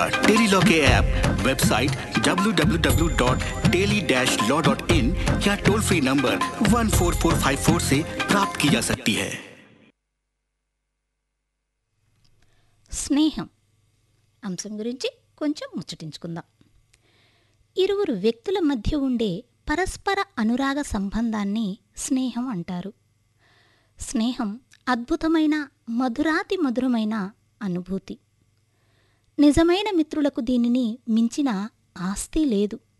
Tele-Law के app website www.teli-law.in या toll free number 14454 से प्राप्त की जा सकती है స్నేహం అంశం గురించి కొంచెం ముచ్చటించుకుందాం ఇరువురు వ్యక్తుల మధ్య ఉండే పరస్పర అనురాగ సంబంధాన్ని స్నేహం అంటారు స్నేహం అద్భుతమైన మధురాతి మధురమైన అనుభూతి నిజమైన మిత్రులకు దీనిని మించిన ఆస్తి లేదు